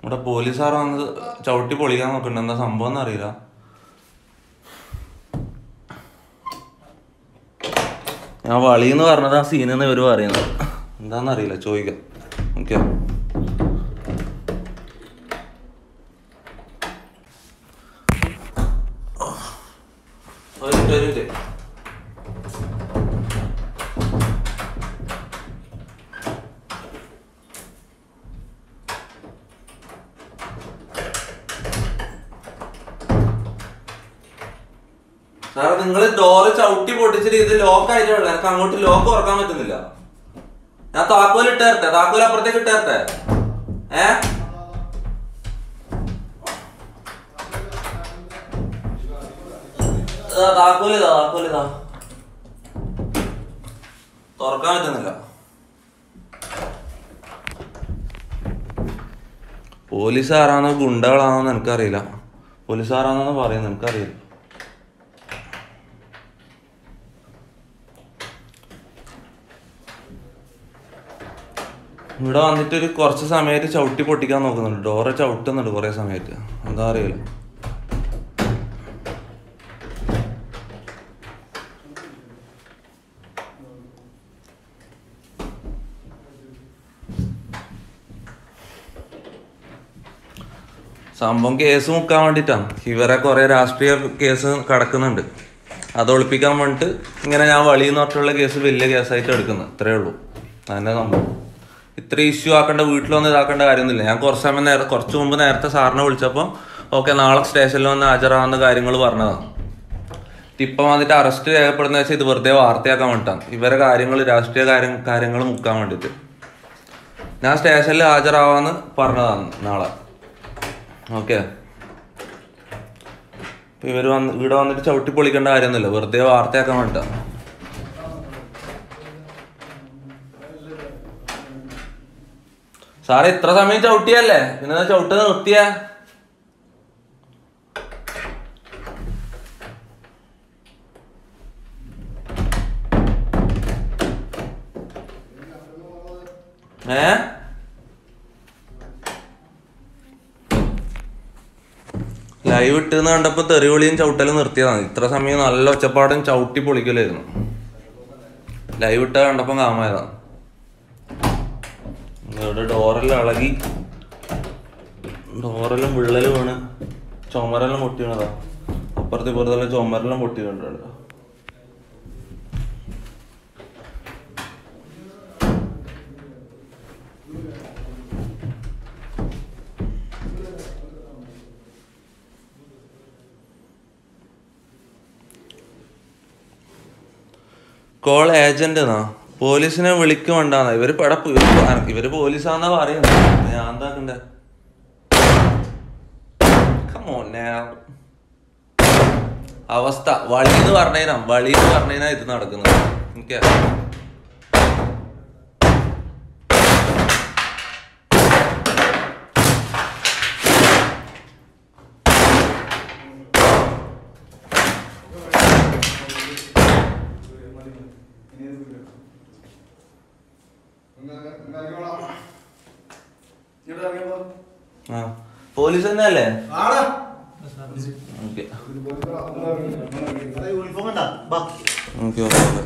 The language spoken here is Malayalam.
ഇവിടെ പോലീസുകാർ വന്ന് ചവിട്ടി പൊളിക്കാൻ നോക്കുന്നുണ്ട് എന്താ സംഭവം എന്ന് അറിയില്ല ഞാൻ വളി എന്ന് പറഞ്ഞത് ആ സീനെന്ന് ഇവര് പറയുന്നത് എന്താന്നറിയില്ല ചോദിക്കാം ഓക്കെ ഒരു മിനിറ്റ്, ഒരു മിനിറ്റ്. സാറേ നിങ്ങൾ ഡോറ് ചവിട്ടി പൊട്ടിച്ചിട്ട് ഇത് ലോക്ക് ആയിട്ടുള്ള എനിക്ക് അങ്ങോട്ട് ലോക്ക് തുറക്കാൻ പറ്റുന്നില്ല ഞാൻ താക്കോൽ ഇട്ടേരട്ടെ താക്കോൽ അപ്പുറത്തേക്ക് ഇട്ടേരട്ടെ ഏ ഇതാ, താക്കോൽ ഇതാ താക്കോൽ ഇതാ തുറക്കാൻ പറ്റുന്നില്ല പോലീസുകാരാണോ ഗുണ്ടകളാണോ എന്ന് എനിക്കറിയില്ല പോലീസുകാരാണെന്ന് പറയുന്നത് എനിക്കറിയില്ല ഇവിടെ വന്നിട്ട് ഒരു കുറച്ച് സമയത്ത് ചവിട്ടി പൊട്ടിക്കാൻ നോക്കുന്നുണ്ട് ഡോറ് ചവിട്ടുന്നുണ്ട് കുറെ സമയത്ത് എന്താ അറിയില്ല സംഭവം കേസ് മുക്കാൻ വേണ്ടിയിട്ടാണ് ഇവരെ കുറെ രാഷ്ട്രീയ കേസ് കിടക്കുന്നുണ്ട് അത് ഒളിപ്പിക്കാൻ വേണ്ടിട്ട് ഇങ്ങനെ ഞാൻ വളിയെന്ന് പറഞ്ഞിട്ടുള്ള കേസ് വലിയ കേസായിട്ട് എടുക്കുന്നത് ഇത്രേ ഉള്ളൂ അതന്നെ സംഭവം ഇത്ര ഇഷ്യൂ ആക്കേണ്ട വീട്ടിൽ വന്ന് ഇതാക്കേണ്ട കാര്യമൊന്നുമില്ല ഞാൻ കുറച്ച് സമയം നേരത്തെ കുറച്ച് മുമ്പ് നേരത്തെ സാറിനെ വിളിച്ചപ്പോൾ ഓക്കെ നാളെ സ്റ്റേഷനിൽ വന്ന് ഹാജരാകുന്ന കാര്യങ്ങൾ പറഞ്ഞതാണ് ഇപ്പം വന്നിട്ട് അറസ്റ്റ് രേഖപ്പെടുന്ന വെച്ചാൽ ഇത് വെറുതെ വാർത്തയാക്കാൻ വേണ്ടിയിട്ടാണ് ഇവരെ കാര്യങ്ങൾ രാഷ്ട്രീയ കാര്യം കാര്യങ്ങൾ മുക്കാൻ വേണ്ടിയിട്ട് ഞാൻ സ്റ്റേഷനിൽ ഹാജരാവാന്ന് പറഞ്ഞതാണ് നാളെ ഓക്കെ ഇപ്പൊ ഇവര് വന്ന് ഇവിടെ വന്നിട്ട് ചവിട്ടി പൊളിക്കേണ്ട കാര്യമൊന്നുമില്ല വെറുതെ വാർത്തയാക്കാൻ വേണ്ടിട്ടാ സാറേ ഇത്ര സമയം ചവിട്ടിയല്ലേ പിന്നെ ചവിട്ട് നിർത്തിയ ഏ ലൈവ് ഇട്ടെന്ന് കണ്ടപ്പോ തെറിവിളിയും ചവിട്ടലും നിർത്തിയതാണ് ഇത്ര സമയം നല്ല ഒച്ചപ്പാടും ചവിട്ടി പൊളിക്കലായിരുന്നു ലൈവ് ഇട്ട കണ്ടപ്പോ കാമായതാണ് ഇവിടെ ഡോറെല്ലാം ഇളകി ഡോറെല്ലാം വിള്ളല് വീണ് ചുമരെല്ലാം പൊട്ടി വീണതാ അപ്പുറത്തെ ഇപ്പുറത്തെല്ലാം ചുമരെല്ലാം പൊട്ടി വീണിട്ടുണ്ട് കോൾ ഏജന്റ് എന്നാ പോലീസിനെ വിളിക്കുമുണ്ടാന്ന ഇവര് പടപ്പ് ഇവര് പോലീസാന്നാ പറയുന്നത് ഞാൻ എന്താക്കണ്ടേ Come on now. അവസ്ഥ വളി എന്ന് പറഞ്ഞാ വളി എന്ന് പറഞ്ഞാ ഇത് നടക്കുന്നത് എനിക്ക് ആ പോലീസ് തന്നെ അല്ലേ ഓക്കെ യൂണിഫോം ഉണ്ടാ ബാ ഓക്കെ ഓക്കെ